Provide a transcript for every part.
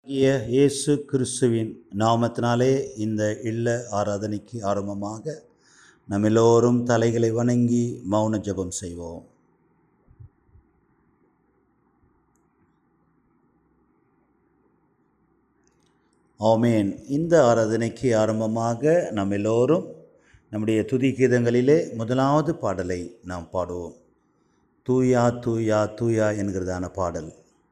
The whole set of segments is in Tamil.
இய இயேசு கிறிஸ்துவின் நாமத்தினாலே இந்த இல்ல ஆராதனைக்கு ஆரம்பமாக நம் எல்லோரும் தலைகளை வணங்கி மௌன ஜெபம் செய்வோம் ஆமேன் இந்த ஆராதனைக்கு ஆரம்பமாக நாம் எல்லோரும் நம்முடைய துதி கீதங்களிலே முதலாவது பாடலை நாம் பாடுவோம் தூயா தூயா தூயா என்கிறதான பாடல்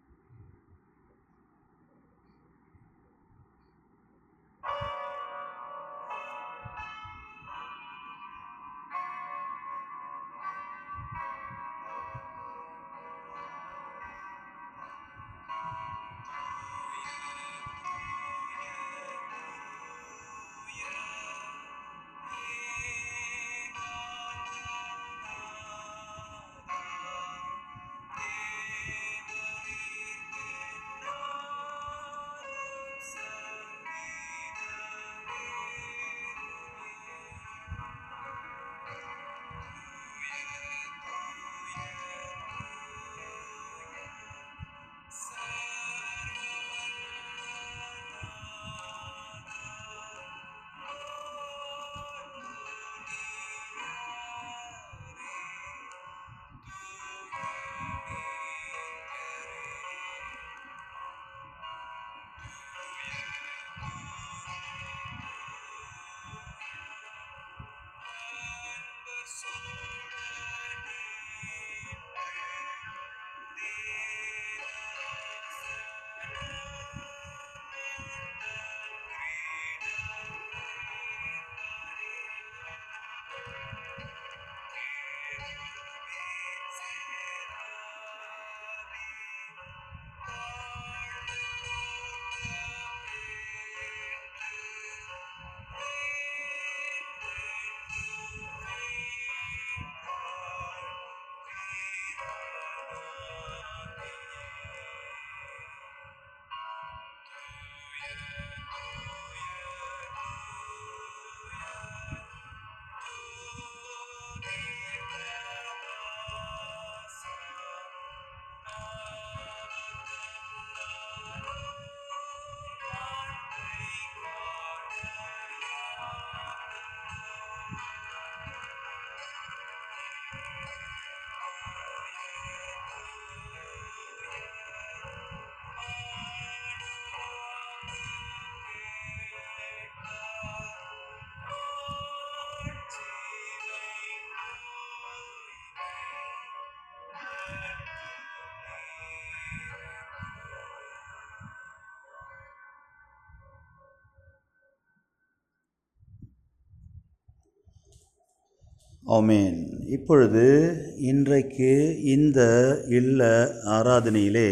ஆமேன் இப்பொழுது இன்றைக்கு இந்த இல்ல ஆராதனையிலே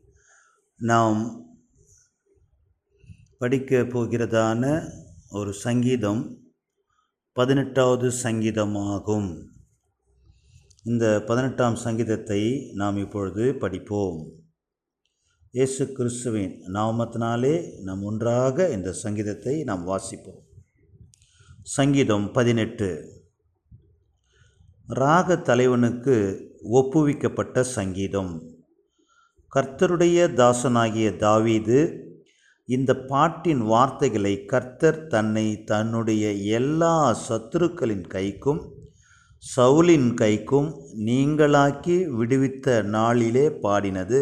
நாம் படிக்க போகிறதான ஒரு சங்கீதம் பதினெட்டாவது சங்கீதமாகும் இந்த பதினெட்டாம் சங்கீதத்தை நாம் இப்பொழுது படிப்போம் இயேசு கிறிஸ்துவின் நாமத்தினாலே நாம் ஒன்றாக இந்த சங்கீதத்தை நாம் வாசிப்போம் சங்கீதம் பதினெட்டு ராக தலைவனுக்கு ஒப்புவிக்கப்பட்ட சங்கீதம் கர்த்தருடைய தாசனாகிய தாவீது இந்த பாட்டின் வார்த்தைகளை கர்த்தர் தன்னை தன்னுடைய எல்லா சத்துருக்களின் கைக்கும் சவுலின் கைக்கும் நீங்களாக்கி விடுவித்த நாளிலே பாடினது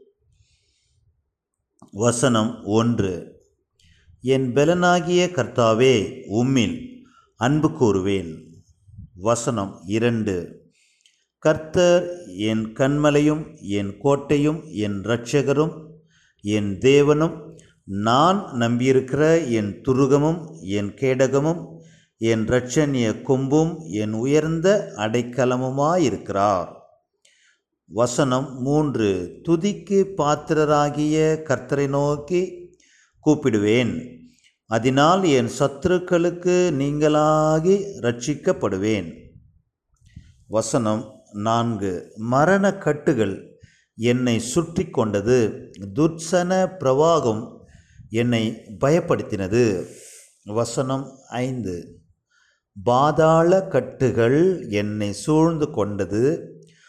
வசனம் ஒன்று என் பெலனாகிய கர்த்தாவே உம்மில் அன்பு கூறுவேன் வசனம் இரண்டு கர்த்தர் என் கண்மலையும் என் கோட்டையும் என் இரட்சகரும் என் தேவனும் நான் நம்பியிருக்கிற என் துருகமும் என் கேடகமும் என் இரட்சணிய கொம்பும் என் உயர்ந்த அடைக்கலமுமாயிருக்கிறார் வசனம் மூன்று துதிக்கு பாத்திரராகிய கர்த்தரை நோக்கி கூப்பிடுவேன் அதனால் என் சத்துருக்களுக்கு நீங்களாகி ரட்சிக்கப்படுவேன் வசனம் நான்கு மரண கட்டுகள் என்னை சுற்றி கொண்டது துர்சன பிரவாகம் என்னை பயப்படுத்தினது வசனம் ஐந்து பாதாள கட்டுகள் என்னை சூழ்ந்து கொண்டது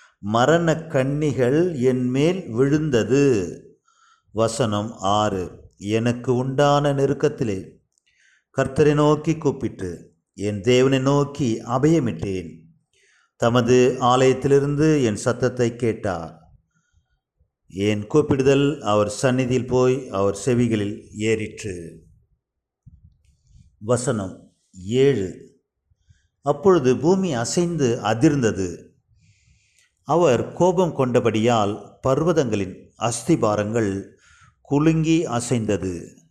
மரண கண்ணிகள் என் மேல் விழுந்தது வசனம் ஆறு எனக்கு உண்டான நெருக்கத்திலே கர்த்தரை நோக்கி கூப்பிட்டு என் தேவனை நோக்கி அபயமிட்டேன் தமது ஆலயத்திலிருந்து என் சத்தத்தை கேட்டார் என் கூப்பிடுதல் அவர் சந்நிதியில் போய் அவர் செவிகளில் ஏறிற்று வசனம் ஏழு அப்பொழுது பூமி அசைந்து அதிர்ந்தது அவர் கோபம் கொண்டபடியால் பர்வதங்களின் அஸ்திபாரங்கள் குலுங்கி அசைந்தது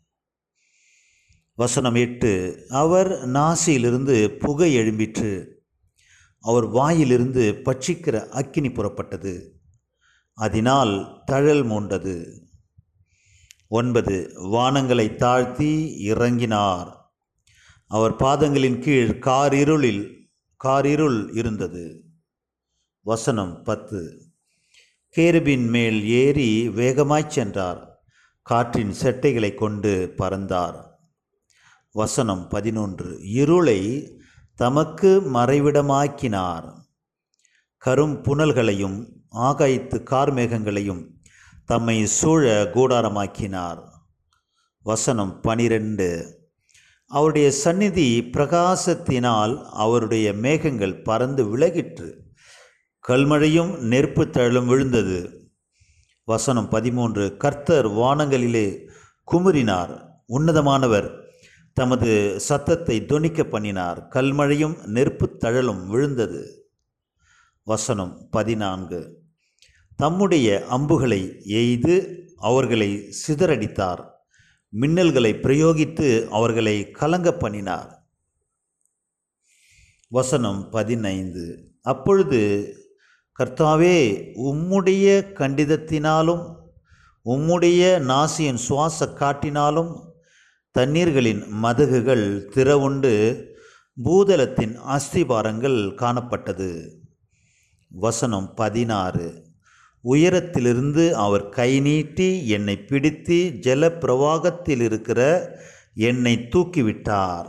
வசனம் எட்டு அவர் நாசியிலிருந்து புகை எழும்பிற்று அவர் வாயிலிருந்து பட்சிக்கிற அக்கினி புறப்பட்டது அதனால் தழல் மூண்டது ஒன்பது வானங்களை தாழ்த்தி இறங்கினார் அவர் பாதங்களின் கீழ் காரிருளில் காரிருள் இருந்தது வசனம் பத்து கேருபின் மேல் ஏறி வேகமாய்ச் சென்றார் காற்றின் செட்டைகளை கொண்டு பறந்தார் வசனம் பதினொன்று இருளை தமக்கு மறைவிடமாக்கினார் கரும் புனல்களையும் ஆகாயத்து கார்மேகங்களையும் தம்மை சூழ கூடாரமாக்கினார் வசனம் பனிரெண்டு அவருடைய சந்நிதி பிரகாசத்தினால் அவருடைய மேகங்கள் பறந்து விலகிற்று கல்மழையும் நெருப்பு தழலும் விழுந்தது வசனம் பதிமூன்று கர்த்தர் வானங்களிலே குமுறினார் உன்னதமானவர் தமது சத்தத்தை தொனிக்க பண்ணினார் கல்மழையும் நெருப்பு தழலும் விழுந்தது வசனம் பதினான்கு தம்முடைய அம்புகளை எய்து அவர்களை சிதறடித்தார் மின்னல்களை பிரயோகித்து அவர்களை கலங்க பண்ணினார் வசனம் பதினைந்து அப்பொழுது கர்த்தாவே உம்முடைய கண்டிதத்தினாலும் உம்முடைய நாசியின் சுவாச காட்டினாலும் தண்ணீர்களின் மதகுகள் திறவுண்டு பூதலத்தின் அஸ்திபாரங்கள் காணப்பட்டது வசனம் பதினாறு உயரத்திலிருந்து அவர் கை நீட்டி என்னை பிடித்து ஜல பிரவாகத்தில் இருக்கிற என்னை தூக்கிவிட்டார்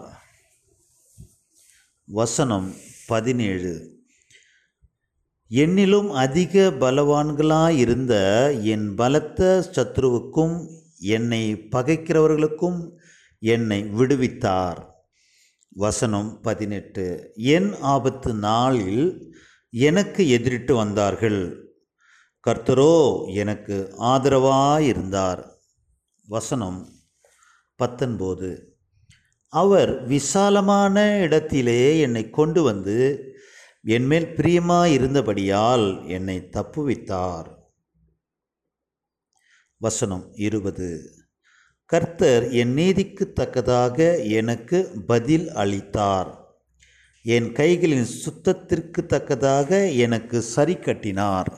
வசனம் பதினேழு என்னிலும் அதிக பலவான்களாயிருந்த என் பலத்த சத்ருவுக்கும் என்னை பகைக்கிறவர்களுக்கும் என்னை விடுவித்தார் வசனம் பதினெட்டு என் ஆபத்து நாளில் எனக்கு எதிரிட்டு வந்தார்கள் கர்த்தரோ எனக்கு ஆதரவாயிருந்தார் வசனம் பத்தொன்பது அவர் விசாலமான இடத்திலே என்னை கொண்டு வந்து என்மேல் பிரியமாயிருந்தபடியால் என்னை தப்புவித்தார் வசனம் இருபது கர்த்தர் என் நீதிக்கு தக்கதாக எனக்கு பதில் அளித்தார் என் கைகளின் சுத்தத்திற்கு தக்கதாக எனக்கு சரி கட்டினார்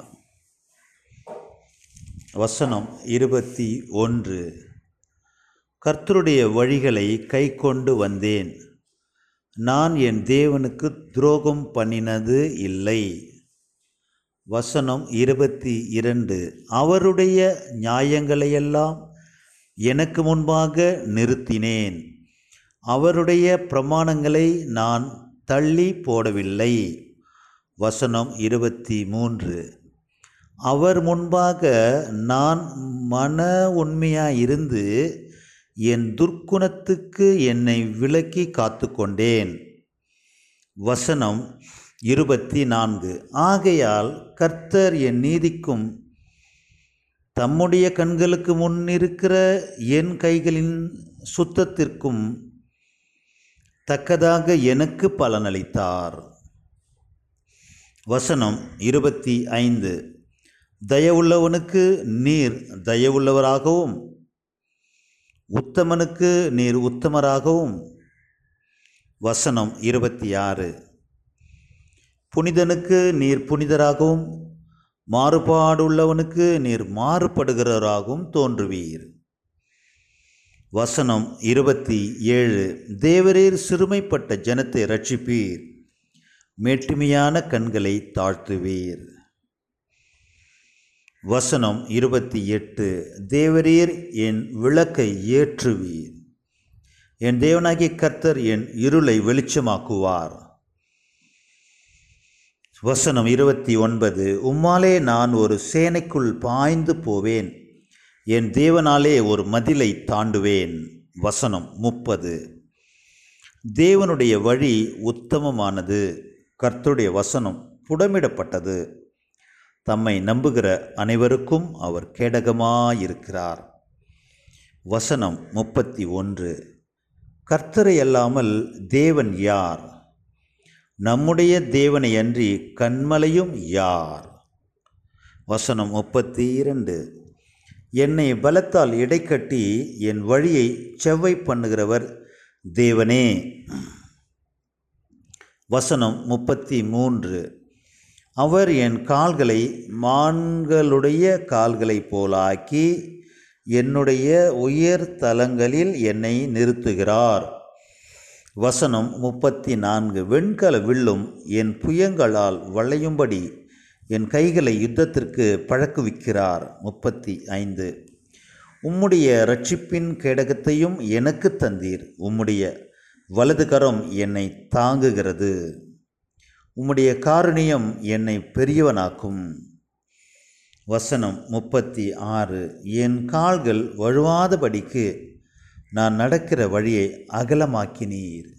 வசனம் இருபத்தி ஒன்று கர்த்தருடைய வழிகளை கை கொண்டு வந்தேன் நான் என் தேவனுக்கு துரோகம் பண்ணினது இல்லை வசனம் இருபத்தி இரண்டு அவருடைய நியாயங்களையெல்லாம் எனக்கு முன்பாக நிறுத்தினேன் அவருடைய பிரமாணங்களை நான் தள்ளி போடவில்லை வசனம் இருபத்தி மூன்று அவர் முன்பாக நான் மன உண்மையாயிருந்து என் துர்க்குணத்துக்கு என்னை விலக்கி காத்துக்கொண்டேன் வசனம் இருபத்தி நான்கு ஆகையால் கர்த்தர் என் நீதிக்கும் தம்முடைய கண்களுக்கு முன் இருக்கிற என் கைகளின் சுத்தத்திற்கும் தக்கதாக எனக்கு பலனளித்தார் வசனம் இருபத்தி ஐந்து தயவுள்ளவனுக்கு நீர் தயவுள்ளவராகவும் உத்தமனுக்கு நீர் உத்தமராகவும் வசனம் இருபத்தி ஆறு புனிதனுக்கு நீர் புனிதராகவும் மாறுபாடுள்ளவனுக்கு நீர் மாறுபடுகிறவராகவும் தோன்றுவீர் வசனம் இருபத்தி ஏழு தேவரீர் சிறுமைப்பட்ட ஜனத்தை ரட்சிப்பீர் மேட்டுமையான கண்களை தாழ்த்துவீர் வசனம் இருபத்தி எட்டு தேவரீர் என் விளக்கை ஏற்றுவீர் என் தேவனாகிய கர்த்தர் என் இருளை வெளிச்சமாக்குவார் வசனம் இருபத்தி ஒன்பது உம்மாலே நான் ஒரு சேனைக்குள் பாய்ந்து போவேன் என் தேவனாலே ஒரு மதிலை தாண்டுவேன் வசனம் முப்பது தேவனுடைய வழி உத்தமமானது கர்த்தருடைய வசனம் புடமிடப்பட்டது தம்மை நம்புகிற அனைவருக்கும் அவர் கேடகமாயிருக்கிறார் வசனம் முப்பத்தி ஒன்று கர்த்தரை அல்லாமல் தேவன் யார் நம்முடைய தேவனை அன்றி கண்மலையும் யார் வசனம் முப்பத்தி இரண்டு என்னை பலத்தால் இடைக்கட்டி என் வழியை செவ்வை பண்ணுகிறவர் தேவனே வசனம் முப்பத்தி மூன்று அவர் என் கால்களை மான்களுடைய கால்களைப் போலாக்கி என்னுடைய உயர் தலங்களில் என்னை நிறுத்துகிறார் வசனம் முப்பத்தி நான்கு வெண்கல வில்லும் என் புயங்களால் வளையும்படி என் கைகளை யுத்தத்திற்கு பழக்குவிக்கிறார் முப்பத்தி ஐந்து உம்முடைய ரட்சிப்பின் கேடகத்தையும் எனக்கு தந்தீர் உம்முடைய வலது கரம் என்னை தாங்குகிறது உம்முடைய காருணியம் என்னை பெரியவனாக்கும் வசனம் முப்பத்தி ஆறு என் கால்கள் வழுவாதபடிக்கு நான் நடக்கிற வழியை அகலமாக்கினீர்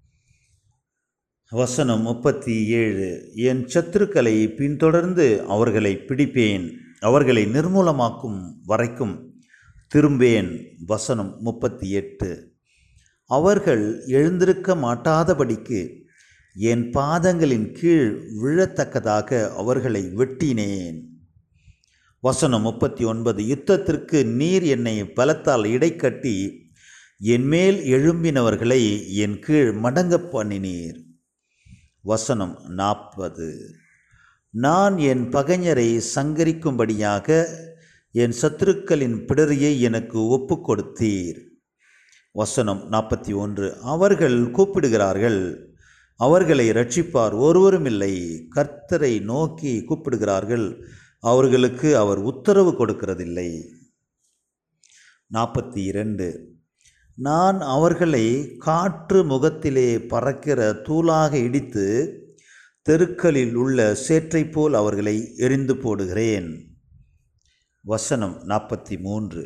வசனம் முப்பத்தி ஏழு என் சத்துருக்களை பின்தொடர்ந்து அவர்களை பிடிப்பேன் அவர்களை நிர்மூலமாக்கும் வரைக்கும் திரும்பேன் வசனம் முப்பத்தி எட்டு அவர்கள் எழுந்திருக்க மாட்டாதபடிக்கு என் பாதங்களின் கீழ் விழத்தக்கதாக அவர்களை வெட்டினேன் வசனம் முப்பத்தி ஒன்பது யுத்தத்திற்கு நீர் என்னை பலத்தால் இடைக்கட்டி என் மேல் எழும்பினவர்களை என் கீழ் மடங்க பண்ணினீர் வசனம் நாற்பது நான் என் பகைஞரை சங்கரிக்கும்படியாக என் சத்துருக்களின் பிடரியை எனக்கு ஒப்பு கொடுத்தீர் வசனம் நாற்பத்தி ஒன்று அவர்கள் கூப்பிடுகிறார்கள் அவர்களை ரட்சிப்பார் ஒருவரும் இல்லை கர்த்தரை நோக்கி கூப்பிடுகிறார்கள் அவர்களுக்கு அவர் உத்தரவு கொடுக்கிறதில்லை நாற்பத்தி இரண்டு நான் அவர்களை காற்று முகத்திலே பறக்கிற தூளாக இடித்து தெருக்களில் உள்ள சேற்றைப் போல் அவர்களை எரிந்து போடுகிறேன் வசனம் நாற்பத்தி மூன்று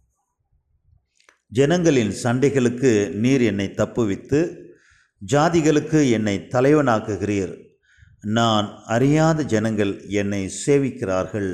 ஜனங்களின் சண்டைகளுக்கு நீர் என்னை தப்புவித்து ஜாதிகளுக்கு என்னை தலைவனாக்குகிறீர் நான் அறியாத ஜனங்கள் என்னை சேவிக்கிறார்கள்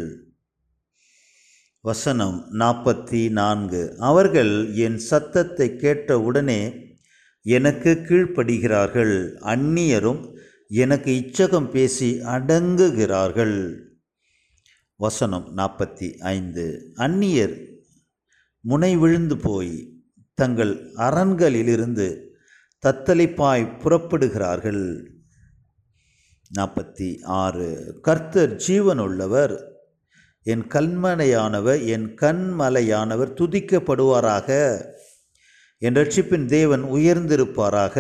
வசனம் நாற்பத்தி நான்கு அவர்கள் என் சத்தத்தை கேட்ட உடனே எனக்கு கீழ்ப்படுகிறார்கள் அந்நியரும் எனக்கு இச்சகம் பேசி அடங்குகிறார்கள் வசனம் நாற்பத்தி ஐந்து அந்நியர் முனை விழுந்து போய் தங்கள் அரண்களிலிருந்து தத்தளிப்பாய் புறப்படுகிறார்கள் நாற்பத்தி ஆறு கர்த்தர் ஜீவனுள்ளவர் என் கண்மனையானவர் என் கண்மலையானவர் துதிக்கப்படுவாராக என் ரட்சிப்பின் தேவன் உயர்ந்திருப்பாராக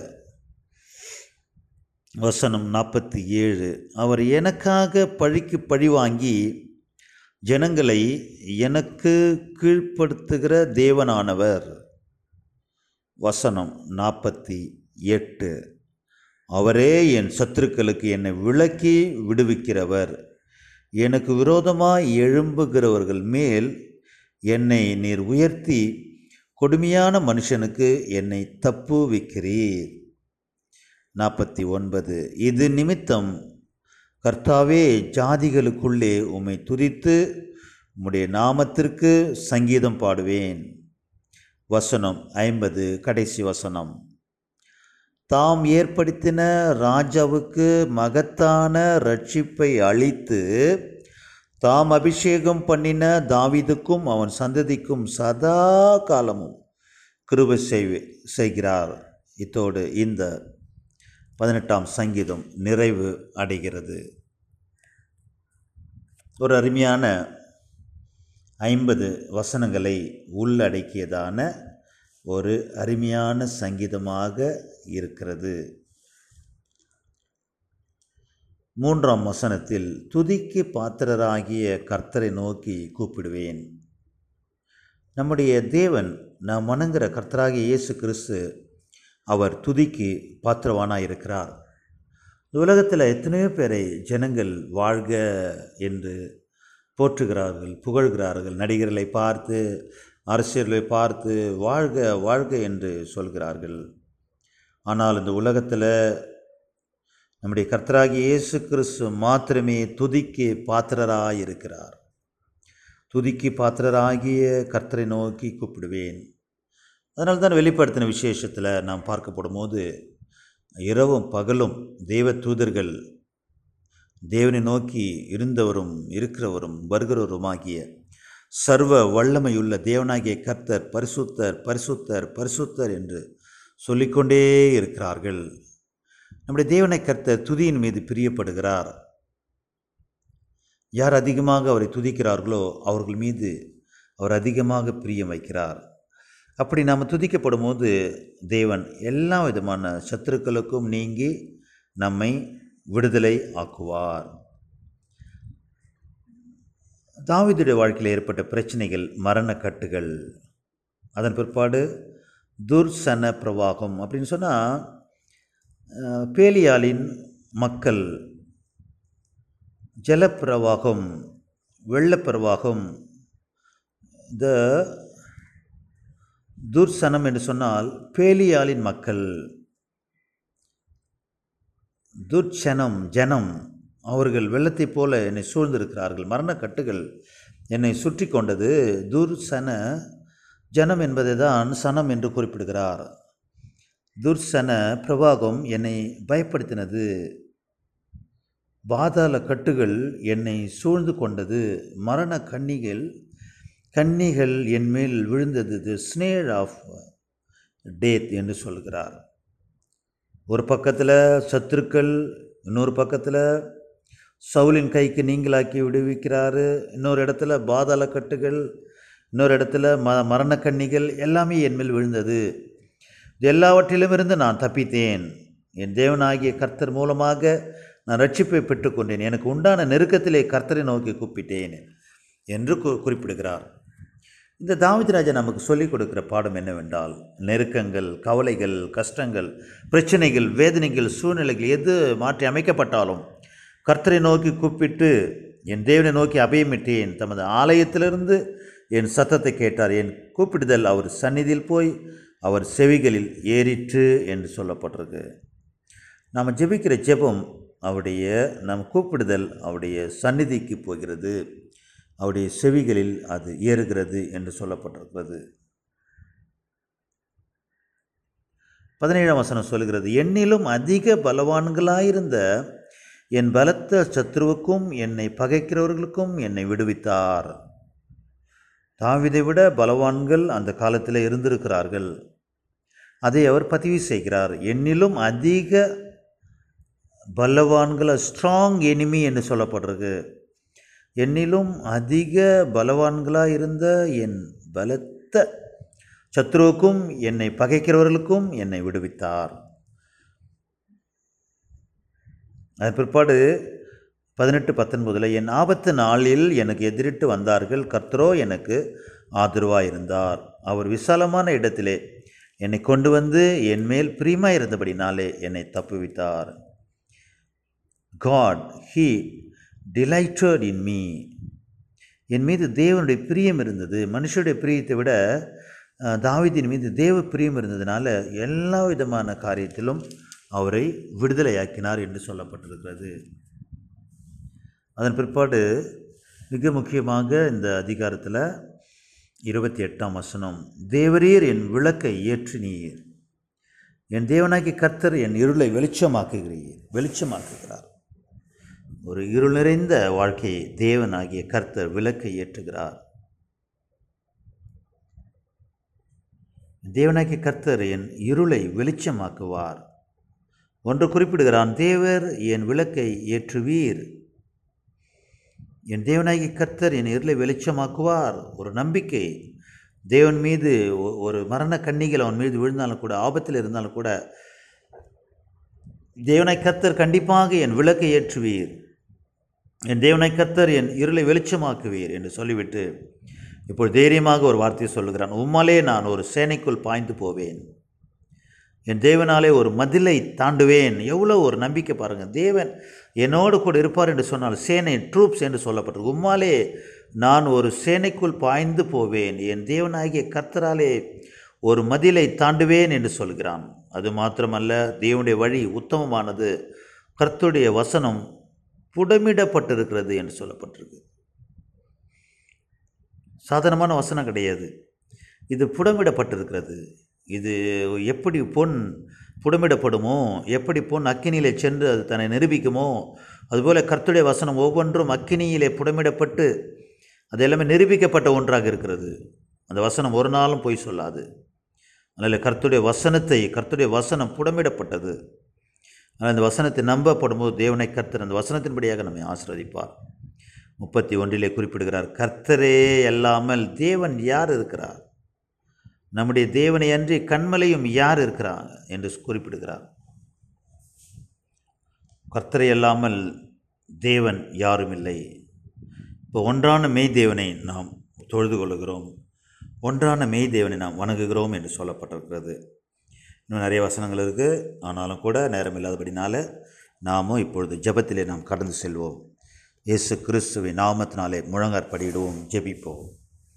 வசனம் நாற்பத்தி ஏழு அவர் எனக்காக பழிக்கு பழி வாங்கி ஜனங்களை எனக்கு கீழ்ப்படுத்துகிற தேவனானவர் வசனம் நாற்பத்தி எட்டு அவரே என் சத்துருக்களுக்கு என்னை விலக்கி விடுவிக்கிறவர் எனக்கு விரோதமாய் எழும்புகிறவர்கள் மேல் என்னை நீர் உயர்த்தி கொடுமையான மனுஷனுக்கு என்னை தப்புவிக்கிறீர் நாற்பத்தி ஒன்பது இது நிமித்தம் கர்த்தாவே ஜாதிகளுக்குள்ளே உம்மை துதித்து உம்முடைய நாமத்திற்கு சங்கீதம் பாடுவேன் வசனம் ஐம்பது கடைசி வசனம் தாம் ஏற்படுத்தின ராஜாவுக்கு மகத்தான ரட்சிப்பை அளித்து தாம் அபிஷேகம் பண்ணின தாவீதுக்கும் அவன் சந்ததிக்கும் சதா காலமும் கிருபை செய் செய்கிறார் இத்தோடு இந்த பதினெட்டாம் சங்கீதம் நிறைவு அடைகிறது ஒரு அருமையான ஐம்பது வசனங்களை உள்ளடக்கியதான ஒரு அருமையான சங்கீதமாக இருக்கிறது மூன்றாம் வசனத்தில் துதிக்கு பாத்திரராகிய கர்த்தரை நோக்கி கூப்பிடுவேன் நம்முடைய தேவன் நாம் வணங்குகிற கர்த்தராகிய இயேசு கிறிஸ்து அவர் துதிக்கு பாத்திரவானாக இருக்கிறார் இந்த உலகத்தில் எத்தனையோ பேரை ஜனங்கள் வாழ்க என்று போற்றுகிறார்கள் புகழ்கிறார்கள் நடிகர்களை பார்த்து அரசியலை பார்த்து வாழ்க வாழ்க என்று சொல்கிறார்கள் ஆனால் இந்த உலகத்தில் நம்முடைய கர்த்தராகிய இயேசு கிறிஸ்து மாத்திரமே துதிக்கு பாத்திரராய் இருக்கிறார் துதிக்கு பாத்திரராகிய கர்த்தரை நோக்கி கூப்பிடுவேன் அதனால தான் வெளிப்படுத்தின விசேஷத்தில் நாம் பார்க்கப்படும் போது இரவும் பகலும் தெய்வ தூதர்கள் தேவனை நோக்கி இருந்தவரும் இருக்கிறவரும் வருகிறவருமாகிய சர்வ வல்லமையுள்ள தேவனாகிய கர்த்தர் பரிசுத்தர் பரிசுத்தர் பரிசுத்தர் என்று சொல்லிக்கொண்டே இருக்கிறார்கள் நம்முடைய தேவனை கர்த்தர் துதியின் மீது பிரியப்படுகிறார் யார் அதிகமாக அவரை துதிக்கிறார்களோ அவர்கள் மீது அவர் அதிகமாக பிரியம் வைக்கிறார் அப்படி நாம் துதிக்கப்படும் போது தேவன் எல்லா விதமான சத்துருக்களுக்கும் நீங்கி நம்மை விடுதலை ஆக்குவார் தாவிதுடைய வாழ்க்கையில் ஏற்பட்ட பிரச்சனைகள் மரணக்கட்டுகள் அதன் பிற்பாடு துர்சன பிரவாகம் அப்படின்னு சொன்னால் பேலியாலின் மக்கள் ஜலப்பிரவாகம் வெள்ளப்பிரவாகம் இந்த துர்சனம் என்று சொன்னால் பேலியாலின் மக்கள் துர்ச்சனம் ஜனம் அவர்கள் வெள்ளத்தைப் போல என்னை சூழ்ந்திருக்கிறார்கள் மரணக்கட்டுகள் என்னை சுற்றி கொண்டது துர்சன ஜனம் என்பதை தான் சனம் என்று குறிப்பிடுகிறார் துர்சன பிரவாகம் என்னை பயப்படுத்தினது பாதாள கட்டுகள் என்னை சூழ்ந்து கொண்டது மரண கன்னிகள் கன்னிகள் என் மேல் விழுந்தது தி ஸ்னேர் ஆஃப் டேத் என்று சொல்கிறார் ஒரு பக்கத்தில் சத்துருக்கள் இன்னொரு பக்கத்தில் சவுலின் கைக்கு நீங்களாக்கி விடுவிக்கிறாரு இன்னொரு இடத்துல பாதாள கட்டுகள் இன்னொரு இடத்துல ம மரணக்கண்ணிகள் எல்லாமே என் மேல் விழுந்தது இது எல்லாவற்றிலும் இருந்து நான் தப்பித்தேன் என் தேவனாகிய கர்த்தர் மூலமாக நான் ரட்சிப்பை பெற்றுக்கொண்டேன் எனக்கு உண்டான நெருக்கத்திலே கர்த்தரை நோக்கி கூப்பிட்டேன் என்று கு- குறிப்பிடுகிறார் இந்த தாவிதராஜா நமக்கு சொல்லிக் கொடுக்கிற பாடம் என்னவென்றால் நெருக்கங்கள் கவலைகள் கஷ்டங்கள் பிரச்சனைகள் வேதனைகள் சூழ்நிலைகள் எது மாற்றி அமைக்கப்பட்டாலும் கர்த்தரை நோக்கி கூப்பிட்டு என் தேவனை நோக்கி அபயமிட்டேன் தமது ஆலயத்திலிருந்து என் சத்தத்தை கேட்டார் என் கூப்பிடுதல் அவர் சந்நிதியில் போய் அவர் செவிகளில் ஏறிற்று என்று சொல்லப்பட்டிருக்கு நாம் ஜெபிக்கிற ஜெபம் அவருடைய நம் கூப்பிடுதல் அவருடைய சந்நிதிக்கு போகிறது அவருடைய செவிகளில் அது ஏறுகிறது என்று சொல்லப்பட்டிருக்கிறது பதினேழாம் வசனம் சொல்கிறது என்னிலும் அதிக பலவான்களாயிருந்த என் பலத்த சத்ருவுக்கும் என்னை பகைக்கிறவர்களுக்கும் என்னை விடுவித்தார் தாவிதை விட பலவான்கள் அந்த காலத்தில் இருந்திருக்கிறார்கள் அதை அவர் பதிவு செய்கிறார் என்னிலும் அதிக பலவான்கள் ஸ்ட்ராங் எனிமி என்று சொல்லப்படுறது என்னிலும் அதிக பலவான்களாக இருந்த என் பலத்த சத்ருவுக்கும் என்னை பகைக்கிறவர்களுக்கும் என்னை விடுவித்தார் அது பிற்பாடு பதினெட்டு பத்தொன்பதில் என் ஆபத்து நாளில் எனக்கு எதிரிட்டு வந்தார்கள் கர்த்தரோ எனக்கு ஆதரவாக இருந்தார் அவர் விசாலமான இடத்திலே என்னை கொண்டு வந்து என் மேல் பிரியமாக இருந்தபடினாலே என்னை தப்புவித்தார் God he delighted in me என் மீது தேவனுடைய பிரியம் இருந்தது மனுஷருடைய பிரியத்தை விட அஹ், தாவீதின் மீது தேவ பிரியம் இருந்ததுனால எல்லா விதமான காரியத்திலும் அவரை விடுதலையாக்கினார் என்று சொல்லப்பட்டிருக்கிறது அதன் பிற்பாடு மிக முக்கியமாக இந்த அதிகாரத்தில் இருபத்தி எட்டாம் வசனம் தேவரீர் என் விளக்கை ஏற்றினீர் என் தேவனாகி கர்த்தர் என் இருளை வெளிச்சமாக்குகிறீர் வெளிச்சமாக்குகிறார் ஒரு இருள் நிறைந்த வாழ்க்கையை தேவனாகிய கர்த்தர் விளக்கை ஏற்றுகிறார் தேவனாகிய கர்த்தர் என் இருளை வெளிச்சமாக்குவார் ஒன்று குறிப்பிடுகிறான் தேவர் என் விளக்கை ஏற்றுவீர் என் தேவனாகிய கர்த்தர் என் இருளை வெளிச்சமாக்குவார் ஒரு நம்பிக்கை தேவன் மீது ஒ- ஒரு மரண கண்ணிகள் அவன் மீது விழுந்தாலும் கூட ஆபத்தில் இருந்தாலும் கூட தேவனாய் கர்த்தர் கண்டிப்பாக என் விளக்கை ஏற்றுவீர் என் தேவனாய் கர்த்தர் என் இருளை வெளிச்சமாக்குவீர் என்று சொல்லிவிட்டு இப்போ தைரியமாக ஒரு வார்த்தையை சொல்லுகிறான் உம்மாலே நான் ஒரு சேனைக்குள் பாய்ந்து போவேன் என் தேவனாலே ஒரு மதிலை தாண்டுவேன் எவ்வளோ ஒரு நம்பிக்கை பாருங்கள் தேவன் என்னோடு கூட இருப்பார் என்று சொன்னால் சேனை ட்ரூப்ஸ் என்று சொல்லப்பட்டிருக்கு உம்மாலே நான் ஒரு சேனைக்குள் பாய்ந்து போவேன் என் தேவனாகிய கர்த்தராலே ஒரு மதிலை தாண்டுவேன் என்று சொல்கிறான் அது மாத்திரமல்ல தேவனுடைய வழி உத்தமமானது கர்த்தருடைய வசனம் புடமிடப்பட்டிருக்கிறது என்று சொல்லப்பட்டிருக்கு சாதாரணமான வசனம் கிடையாது இது புடமிடப்பட்டிருக்கிறது இது எப்படி பொன் புடமிடப்படுமோ எப்படி பொன் அக்கினியிலே சென்று அது தன்னை நிரூபிக்குமோ அதுபோல் கர்த்தருடைய வசனம் ஒவ்வொன்றும் அக்கினியிலே புடமிடப்பட்டு அது எல்லாமே நிரூபிக்கப்பட்ட ஒன்றாக இருக்கிறது அந்த வசனம் ஒரு நாளும் பொய் சொல்லாது அதனால் கர்த்தருடைய வசனத்தை கர்த்தருடைய வசனம் புடமிடப்பட்டது ஆனால் அந்த வசனத்தை நம்பப்படும் போது தேவனை கர்த்தர் அந்த வசனத்தின்படியாக நம்மை ஆசிர்வதிப்பார் முப்பத்தி ஒன்றிலே குறிப்பிடுகிறார் கர்த்தரே அல்லாமல் தேவன் யார் இருக்கிறார் நம்முடைய தேவனை அன்றி கண்மலையும் யார் இருக்கிறார் என்று குறிப்பிடுகிறார் கர்த்தரை அல்லாமல் தேவன் யாரும் இல்லை இப்போ ஒன்றான மெய் தேவனை நாம் தொழுது கொள்கிறோம் ஒன்றான மெய் தேவனை நாம் வணங்குகிறோம் என்று சொல்லப்பட்டிருக்கிறது இன்னும் நிறைய வசனங்கள் இருக்குது ஆனாலும் கூட நேரம் இல்லாதபடினால நாமும் இப்பொழுது ஜெபத்திலே நாம் கடந்து செல்வோம் இயேசு கிறிஸ்துவின் நாமத்தினாலே முழங்காற்படியிடுவோம் ஜெபிப்போம்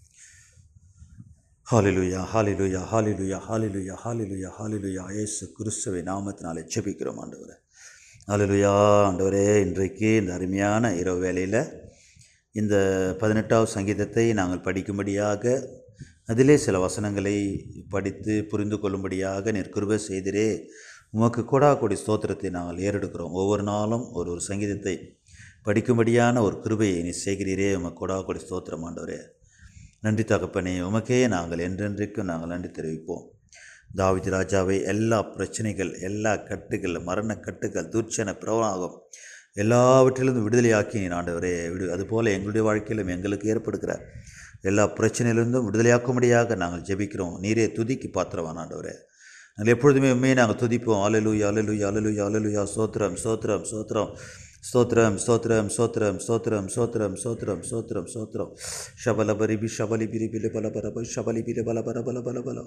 hallelujah hallelujah hallelujah hallelujah hallelujah hallelujah இயேசு கிறிஸ்துவை நாமத்தினாலே ஜெபிக்கிறோம் ஆண்டவரே ஹாலிலுயா ஆண்டவரே இன்றைக்கு இந்த அருமையான இரவு வேளையில் இந்த பதினெட்டாவது சங்கீதத்தை நாங்கள் படிக்கும்படியாக அதிலே சில வசனங்களை படித்து புரிந்து கொள்ளும்படியாக நெற்கிருப செய்திரே உமக்கு கொடா கொடி ஸ்தோத்திரத்தை நாங்கள் ஏறெடுக்கிறோம் ஒவ்வொரு நாளும் ஒரு ஒரு சங்கீதத்தை படிக்கும்படியான ஒரு கிருபையை நீ செய்கிறீரே உமக்கு கொடா கொடி ஸ்தோத்திரம் ஆண்டவரே நன்றி தகப்பனே உமக்கே நாங்கள் என்றென்றைக்கும் நாங்கள் நன்றி தெரிவிப்போம் தாவித் ராஜாவை எல்லா பிரச்சனைகள் எல்லா கட்டுகள் மரண கட்டுகள் துர்ச்சன பிரவாகம் எல்லாவற்றிலிருந்து விடுதலையாக்கி நீ ஆண்டவரே விடு அதுபோல் எங்களுடைய வாழ்க்கையிலும் எங்களுக்கு ஏற்படுகிற எல்லா பிரச்சனையிலிருந்தும் விடுதலையாக்கும்படியாக நாங்கள் ஜெபிக்கிறோம் நீரே துதிக்கு பாத்திரவான் ஆண்டவரே நாங்கள் எப்பொழுதுமே உண்மையை நாங்கள் துதிப்போம் அலலுயா அலலுயா அலலுயா அலலுயா சோத்திரம் சோத்திரம் சோத்திரம் ஸ்தோத்திரம் ஸ்தோத்திரம் ஸ்தோத்திரம் ஸ்தோத்திரம் ஸ்தோத்திரம் ஸ்தோத்திரம் ஸ்தோத்திரம் ஸ்தோத்திரம் ஷபல பரிபி ஷபலி பிரி பிலி பல பரப ஷபலி பிரி பல பர பல பல பல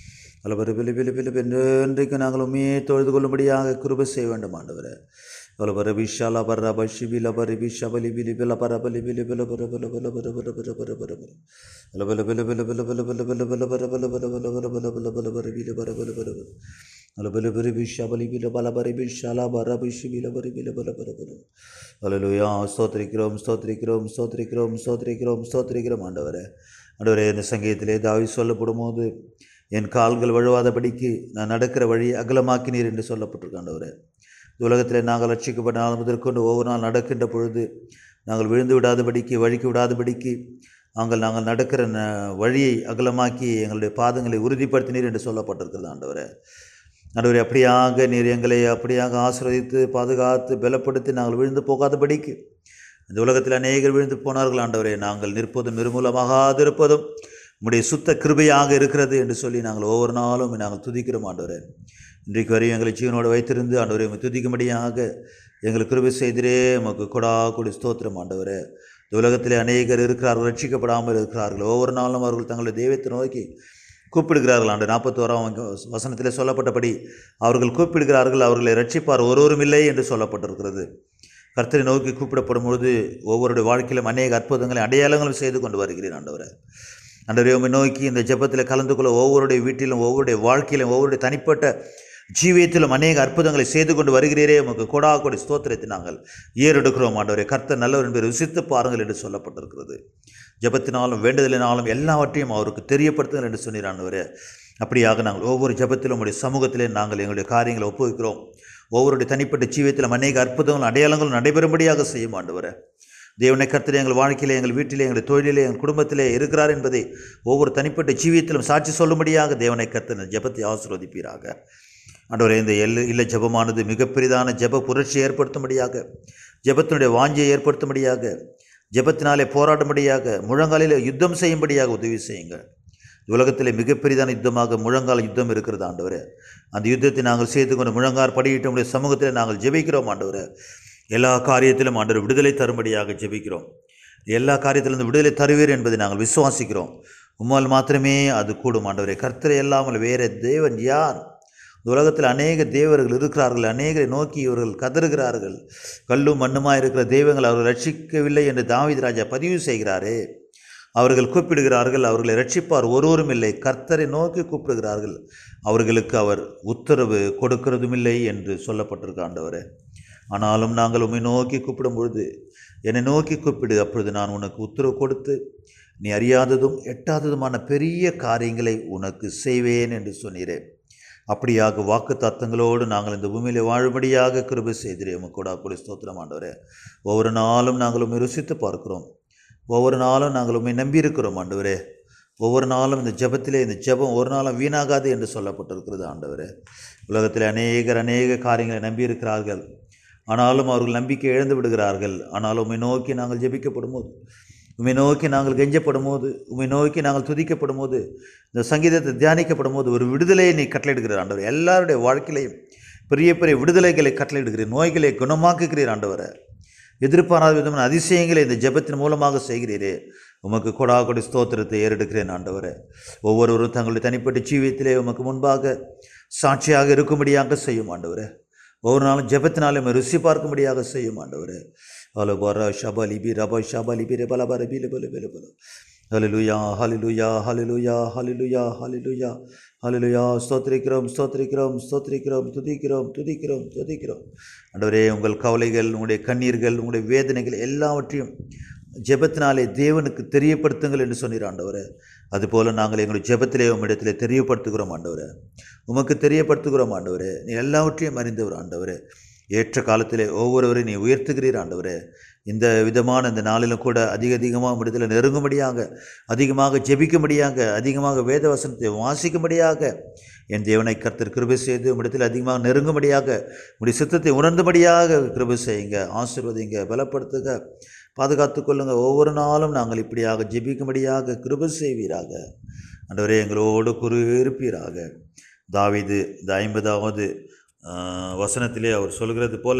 பல பிலி பிலி பிலி என்று இன்றைக்கு நாங்கள் உண்மையை தொழுது கொள்ளும்படியாக கிருபை செய்ய வேண்டும் ஆண்டவரே பல பர விஷால பர பஷி பில பரி பிஷபலி பிலி பில பர பலி பிலி பில பர பல பல பர பர பர பர பர பர பல பல பல பல பல பல பல பல பல பல பல பல பல பல பல பல பல பர பில பர பல பல பல அலபல பரி பிஷபலி பில பல பரி பிஷால பர பிஷி பில பரி பில பல பல பல அலலுயா ஸ்தோத்திரிக்கிறோம் ஸ்தோத்திரிக்கிறோம் ஸ்தோத்திரிக்கிறோம் ஸ்தோத்திரிக்கிறோம் ஸ்தோத்திரிக்கிறோம் ஆண்டவரே ஆண்டவரே இந்த சங்கீதத்திலே தாவி சொல்லப்படும் போது என் கால்கள் வழுவாதபடிக்கு நான் நடக்கிற வழி அகலமாக்கினீர் என்று சொல்லப்பட்டிருக்கு ஆண்டவரே இந்த உலகத்தில் நாங்கள் ரட்சிக்கப்பட்ட நாள் முதற்கொண்டு ஒவ்வொரு நாள் நடக்கின்ற பொழுது நாங்கள் விழுந்து விடாதபடிக்கு வழிக்கு விடாதபடிக்கு நாங்கள் நாங்கள் நடக்கிற ந வழியை அகலமாக்கி எங்களுடைய பாதங்களை உறுதிப்படுத்தினீர் என்று சொல்லப்பட்டிருக்கிறது ஆண்டவரே ஆண்டவரே அப்படியாக நீர் எங்களை அப்படியாக ஆசிர்வதித்து பாதுகாத்து பலப்படுத்தி நாங்கள் விழுந்து போகாதபடிக்கு இந்த உலகத்தில் அநேகர் விழுந்து போனார்கள் ஆண்டவரே நாங்கள் நிற்பதும் நிர்மூலமாகாதிருப்பதும் உம்முடைய சுத்த கிருபையாக இருக்கிறது என்று சொல்லி நாங்கள் ஒவ்வொரு நாளும் நாங்கள் துதிக்கிறோம் ஆண்டவரே இன்றைக்கு வரையும் எங்களை ஜீவனோடு வைத்திருந்து ஆண்டவரை உம்மை துதிக்கும்படியாக எங்களுக்கு கிருபை செய்திரே உமக்கு கொடா கொடி ஸ்தோத்திரம் ஆண்டவரே இந்த உலகத்திலே அநேகர் இருக்கிறார்கள் ரட்சிக்கப்படாமல் இருக்கிறார்கள் ஒவ்வொரு நாளும் அவர்கள் தங்களுடைய தெய்வத்தை நோக்கி கூப்பிடுகிறார்கள் ஆண்டு நாற்பத்தோராம் வசனத்திலே சொல்லப்பட்டபடி அவர்கள் கூப்பிடுகிறார்கள் அவர்களை ரட்சிப்பார் ஒருவரும் இல்லை என்று சொல்லப்பட்டிருக்கிறது கர்த்தரை நோக்கி கூப்பிடப்படும் பொழுது ஒவ்வொருடைய வாழ்க்கையிலும் அநேக அற்புதங்களை அடையாளங்களும் செய்து கொண்டு வருகிறேன் ஆண்டவரை ஆண்டவரே உம்மை நோக்கி இந்த ஜெபத்தில் கலந்து கொள்ள ஒவ்வொருடைய வீட்டிலும் ஒவ்வொருடைய வாழ்க்கையிலும் ஒவ்வொருடைய தனிப்பட்ட ஜீவியத்திலும் அநேக அற்புதங்களை செய்து கொண்டு வருகிறீரே உமக்கு கொடா கொடி ஸ்தோத்திரத்தை நாங்கள் ஏறெடுக்கிறோம் ஆண்டவரே கர்த்தர் நல்லவர் என்பதை ருசித்து பாருங்கள் என்று சொல்லப்பட்டிருக்கிறது ஜெபத்தினாலும் வேண்டுதலினாலும் எல்லாவற்றையும் அவருக்கு தெரியப்படுத்துங்கள் என்று சொன்னீர் ஆண்டவரே அப்படியாக நாங்கள் ஒவ்வொரு ஜெபத்திலும் உடைய சமூகத்திலே நாங்கள் எங்களுடைய காரியங்களை ஒப்புவிக்கிறோம் ஒவ்வொருடைய தனிப்பட்ட ஜீவியத்திலும் அநேக அற்புதங்களும் அடையாளங்களும் நடைபெறும்படியாக செய்யும் ஆண்டவரே தேவனை கர்த்தர் எங்கள் வாழ்க்கையிலே எங்கள் வீட்டிலே எங்கள் தொழிலிலே எங்கள் குடும்பத்திலே இருக்கிறார் என்பதை ஒவ்வொரு தனிப்பட்ட ஜீவியத்திலும் சாட்சி சொல்லும்படியாக தேவனை கர்த்தர் இந்த ஜெபத்தை ஆசீர்வதிப்பீராக ஆண்டவரே இந்த எல்ல இல்ல ஜெபமானது மிகப்பெரிதான ஜெப புரட்சியை ஏற்படுத்தும்படியாக ஜெபத்தினுடைய வாஞ்சியை ஏற்படுத்தும்படியாக ஜெபத்தினாலே போராடும்படியாக முழங்காலில் யுத்தம் செய்யும்படியாக உதவி செய்யுங்கள் உலகத்திலே மிகப்பெரிதான யுத்தமாக முழங்கால யுத்தம் இருக்கிறது ஆண்டவரே அந்த யுத்தத்தை நாங்கள் செய்து கொண்டு முழங்கார் படியிட்ட உடைய சமூகத்தில் நாங்கள் ஜெபிக்கிறோம் ஆண்டவரே எல்லா காரியத்திலும் ஆண்டவர் விடுதலை தரும்படியாக ஜெபிக்கிறோம் எல்லா காரியத்திலிருந்து விடுதலை தருவீர் என்பதை நாங்கள் விசுவாசிக்கிறோம் உம்மால் மாத்திரமே அது கூடும் ஆண்டவரே கர்த்தரை இல்லாமல் வேற தேவன் யார் இந்த உலகத்தில் அநேக தேவர்கள் இருக்கிறார்கள் அநேகரை நோக்கி இவர்கள் கதறுகிறார்கள் கல்லும் மண்ணுமாக இருக்கிற தெய்வங்கள் அவர்கள் ரட்சிக்கவில்லை என்று தாவீது ராஜா பதிவு செய்கிறாரே அவர்கள் கூப்பிடுகிறார்கள் அவர்களை ரட்சிப்பார் ஒருவரும் இல்லை கர்த்தரை நோக்கி கூப்பிடுகிறார்கள் அவர்களுக்கு அவர் உத்தரவு கொடுக்கிறதும் இல்லை என்று சொல்லப்பட்டிருக்க ஆண்டவரே ஆனாலும் நாங்கள் உம்மை நோக்கி கூப்பிடும் பொழுது என்னை நோக்கி கூப்பிடு அப்பொழுது நான் உனக்கு உத்தரவு கொடுத்து நீ அறியாததும் எட்டாததுமான பெரிய காரியங்களை உனக்கு செய்வேன் என்று சொன்னீரே அப்படியாக வாக்கு தத்தங்களோடு நாங்கள் இந்த பூமியிலே வாழும்படியாக கிருபை செய்திரே உமக்கூடா கூட ஸ்தோத்திரம் ஆண்டவரே ஒவ்வொரு நாளும் நாங்கள் உம்மை ருசித்து பார்க்கிறோம் ஒவ்வொரு நாளும் நாங்கள் உம்மை நம்பியிருக்கிறோம் ஆண்டவரே ஒவ்வொரு நாளும் இந்த ஜெபத்திலே இந்த ஜெபம் ஒரு நாளும் வீணாகாது என்று சொல்லப்பட்டிருக்கிறது ஆண்டவரே உலகத்தில் அநேகர் அநேக காரியங்களை நம்பியிருக்கிறார்கள் ஆனாலும் அவர்கள் நம்பிக்கை இழந்து விடுகிறார்கள் ஆனாலும் உம்மை நோக்கி நாங்கள் ஜெபிக்கப்படும் போது உம்மை நோக்கி நாங்கள் கெஞ்சப்படும் போது உம்மை நோக்கி நாங்கள் துதிக்கப்படும் போது இந்த சங்கீதத்தை தியானிக்கப்படும் போது ஒரு விடுதலையை நீ கட்டளையிடுகிறார் ஆண்டவர் எல்லாருடைய வாழ்க்கையிலையும் பெரிய பெரிய விடுதலைகளை கட்டளையிடுகிறீர் நோய்களை குணமாக்குகிறீர் ஆண்டவரை எதிர்பாராத விதமான அதிசயங்களை இந்த ஜெபத்தின் மூலமாக செய்கிறீரே உமக்கு கொடா கொடி ஸ்தோத்திரத்தை ஏறெடுக்கிறேன் ஆண்டவரே ஒவ்வொருவரும் தங்களுடைய தனிப்பட்ட ஜீவியத்திலே உமக்கு முன்பாக சாட்சியாக இருக்கும்படியாக செய்யும் ஆண்டவரே ஒவ்வொரு நாளும் ஜெபத்தினாலே உம்மை ருசி பார்க்கும்படியாக செய்யும் ஆண்டவரே ஹலோ பர ஷபா லிபி ரபா ஷபா லிபி ரெபல பர பில பல பல பல ஹலிலுயா ஹலிலுயா ஹலிலுயா ஹலிலுயா ஹலிலுயா ஹலிலுயா ஸ்தோத்திரிக்கிறோம் ஸ்தோத்திரிக்கிறோம் ஸ்தோத்திரிக்கிறோம் துதிக்கிறோம் துதிக்கிறோம் துதிக்கிறோம் ஆண்டவரே உங்கள் கவலைகள் உங்களுடைய கண்ணீர்கள் உங்களுடைய வேதனைகள் எல்லாவற்றையும் ஜெபத்தினாலே தேவனுக்கு தெரியப்படுத்துங்கள் என்று சொன்னீர் ஆண்டவரே அதுபோல் நாங்கள் எங்களுடைய ஜெபத்திலே உம்மிடத்திலே தெரியப்படுத்துகிறோம் ஆண்டவரே உமக்கு தெரியப்படுத்துகிறோம் ஆண்டவரே நீ எல்லாவற்றையும் அறிந்தவர் ஆண்டவரே ஏற்ற காலத்திலே ஒவ்வொருவரையும் நீ உயர்த்துகிறீர் ஆண்டவரே இந்த விதமான இந்த நாளிலும் கூட அதிக அதிகமாக உம்மிடத்தில் நெருங்கும்படியாக அதிகமாக ஜெபிக்கும்படியாக அதிகமாக வேத வசனத்தை வாசிக்கும்படியாக என் தேவனை கர்த்தர் கிருபை செய்து உம்மிடத்தில் அதிகமாக நெருங்கும்படியாக உடைய சித்தத்தை உணர்ந்தபடியாக கிருபை செய்யுங்க ஆசீர்வதிங்க பலப்படுத்துக பாதுகாத்து கொள்ளுங்க ஒவ்வொரு நாளும் நாங்கள் இப்படியாக ஜெபிக்கும்படியாக கிருபை செய்வீராக ஆண்டவரே எங்களோடு குரு இருப்பீராக தாவீது இந்த ஐம்பதாவது ஆஹ், வசனத்திலே அவர் சொல்கிறது போல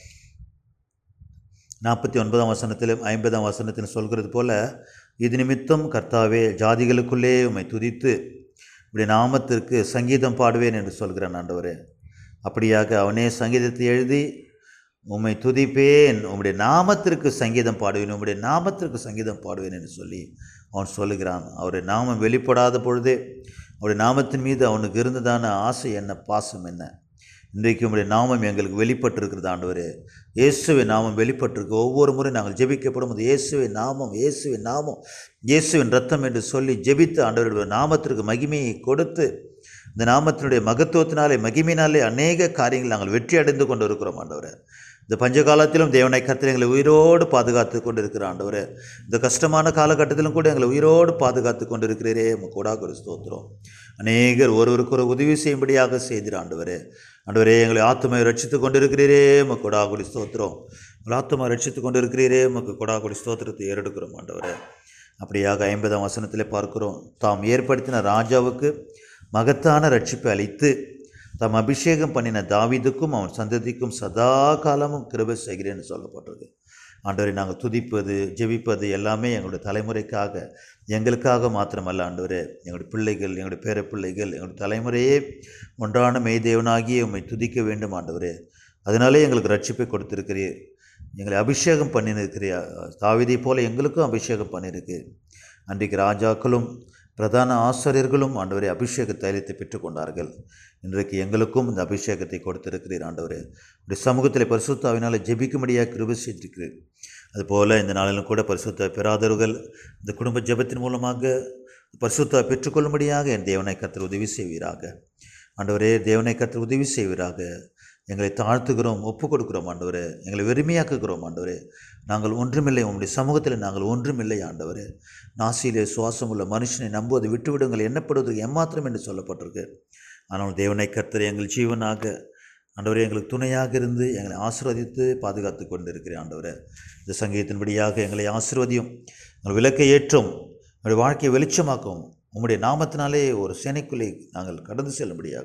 நாற்பத்தி ஒன்பதாம் வசனத்திலும் ஐம்பதாம் வசனத்தில் சொல்கிறது போல இது நிமித்தம் கர்த்தாவே ஜாதிகளுக்குள்ளே உம்மை துதித்து இப்படி நாமத்திற்கு சங்கீதம் பாடுவேன் என்று சொல்கிறான் ஆண்டவரே அப்படியாக அவனே சங்கீதத்தை எழுதி உம்மை துதிப்பேன் உம்முடைய நாமத்திற்கு சங்கீதம் பாடுவேன் உம்முடைய நாமத்திற்கு சங்கீதம் பாடுவேன் என்று சொல்லி அவன் சொல்லுகிறான் அவருடைய நாமம் வெளிப்படாத பொழுதே அவருடைய நாமத்தின் மீது அவனுக்கு இருந்ததான ஆசை என்ன பாசம் என்ன இன்றைக்கு உம்முடைய நாமம் எங்களுக்கு வெளிப்பட்டிருக்கிறது ஆண்டவரே இயேசுவின் நாமம் வெளிப்பட்டிருக்கு ஒவ்வொரு முறை நாங்கள் ஜெபிக்கப்படும் போது இயேசுவின் நாமம் இயேசுவின் நாமம் இயேசுவின் ரத்தம் என்று சொல்லி ஜெபித்து ஆண்டவருடைய நாமத்திற்கு மகிமையை கொடுத்து இந்த நாமத்தினுடைய மகத்துவத்தினாலே மகிமையினாலே அநேக காரியங்கள் நாங்கள் வெற்றி அடைந்து கொண்டு இருக்கிறோம் ஆண்டவரே இந்த பஞ்ச காலத்திலும் தேவனை கர்த்தர் எங்களை உயிரோடு பாதுகாத்து கொண்டு இருக்கிற ஆண்டவரே இந்த கஷ்டமான காலகட்டத்திலும் கூட எங்களை உயிரோடு பாதுகாத்து கொண்டு இருக்கிறீரே உமக்கு கூடா ஒரு ஸ்தோத்திரம் அநேகர் ஒருவருக்கு ஒரு உதவி செய்யும்படியாக செய்திரு ஆண்டவரே ஆண்டவரே எங்களை ஆத்துமையை ரட்சித்து கொண்டு இருக்கிறீரே உமக்கு கொடா கொடி ஸ்தோத்திரம் உங்கள் ஆத்துமா ரட்சித்து கொண்டு இருக்கிறீரே உமக்கு கொடா கொடி ஸ்தோத்திரத்தை ஏறெடுக்கிறோம் ஆண்டவரே அப்படியாக ஐம்பதாம் வசனத்திலே பார்க்கிறோம் தாம் ஏற்படுத்தின ராஜாவுக்கு மகத்தான ரட்சிப்பை அளித்து தாம் அபிஷேகம் பண்ணின தாவீதுக்கும் அவன் சந்ததிக்கும் சதா காலமும் கிருபை செய்கிறேன்னு சொல்லப்பட்டிருக்கு ஆண்டவரை நாங்கள் துதிப்பது ஜெபிப்பது எல்லாமே எங்களுடைய தலைமுறைக்காக எங்களுக்காக மாத்திரமல்ல ஆண்டவரே எங்களுடைய பிள்ளைகள் எங்களுடைய பேர பிள்ளைகள் எங்களுடைய தலைமுறையே ஒன்றான மெய்தேவனாகிய உம்மை துதிக்க வேண்டும் ஆண்டவரே அதனாலே எங்களுக்கு ரட்சிப்பை கொடுத்திருக்கிறீர் எங்களை அபிஷேகம் பண்ணியிருக்கிறீர் தாவீதை போல எங்களுக்கும் அபிஷேகம் பண்ணியிருக்கு அன்றைக்கு ராஜாக்களும் பிரதான ஆசிரியர்களும் ஆண்டவரே அபிஷேக தைலத்தை பெற்றுக்கொண்டார்கள் இன்றைக்கு எங்களுக்கும் இந்த அபிஷேகத்தை கொடுத்திருக்கிறீர் ஆண்டவரே உடைய சமூகத்தில் பரிசுத்தாவினால் ஜெபிக்கும்படியாக கிருபை செய்திருக்கிறீர் அதுபோல் இந்த நாளிலும் கூட பரிசுத்த பெறாதவர்கள் இந்த குடும்ப ஜெபத்தின் மூலமாக பரிசுத்த பெற்றுக்கொள்ளும்படியாக என் தேவனை கர்த்தர் உதவி செய்வீராக ஆண்டவரே தேவனை கர்த்தர் உதவி செய்வீராக எங்களை தாழ்த்துகிறோம் ஒப்பு கொடுக்கிறோம் ஆண்டவரே எங்களை வெறுமையாக்குகிறோம் ஆண்டவரே நாங்கள் ஒன்றுமில்லை உம்முடைய சமூகத்தில் நாங்கள் ஒன்றுமில்லை ஆண்டவரே நாசியிலே சுவாசம் உள்ள மனுஷனை நம்புவது விட்டுவிடுங்கள் எண்ணப்படுவதற்கு எம்மாத்திரம் என்று சொல்லப்பட்டிருக்கு ஆனால் தேவனை கர்த்தர் எங்கள் ஜீவனாக ஆண்டவரே எங்களுக்கு துணையாக இருந்து எங்களை ஆசீர்வதித்து பாதுகாத்து கொண்டிருக்கிறேன் ஆண்டவரே இந்த சங்கீதத்தின்படியாக எங்களை ஆசீர்வதியும் எங்கள் விளக்கை ஏற்றும் எங்களுடைய வாழ்க்கையை வெளிச்சமாக்கும் உம்முடைய நாமத்தினாலே ஒரு சேனைக்குள்ளே நாங்கள் கடந்து செல்லும்படியாக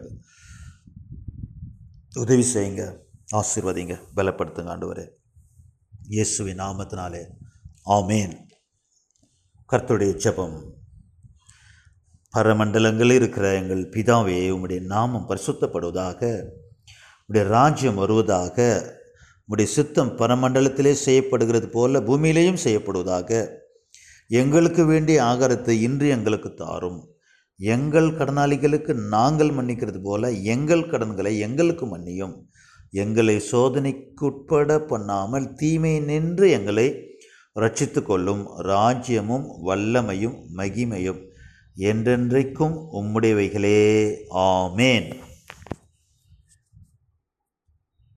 உதவி செய்யுங்க ஆசீர்வதிங்க பலப்படுத்துங்க ஆண்டவரே இயேசுவின் நாமத்தினாலே ஆமேன் கர்த்தருடைய ஜெபம் பரமண்டலங்களில் இருக்கிற எங்கள் பிதாவே உம்முடைய நாமம் பரிசுத்தப்படுவதாக உம்முடைய ராஜ்யம் வருவதாக உம்முடைய சித்தம் பரமண்டலத்திலே செய்யப்படுகிறது போல பூமியிலேயும் செய்யப்படுவதாக எங்களுக்கு வேண்டிய ஆகாரத்தை இன்று எங்களுக்கு தாரும் எங்கள் கடனாளிகளுக்கு நாங்கள் மன்னிக்கிறது போல எங்கள் கடன்களை எங்களுக்கு மன்னியும் எங்களை சோதனைக்குட்பட பண்ணாமல் தீமை நின்று எங்களை ரட்சித்து கொள்ளும் ராஜ்யமும் வல்லமையும் மகிமையும் என்றென்றைக்கும் உம்முடையவைகளே ஆமேன்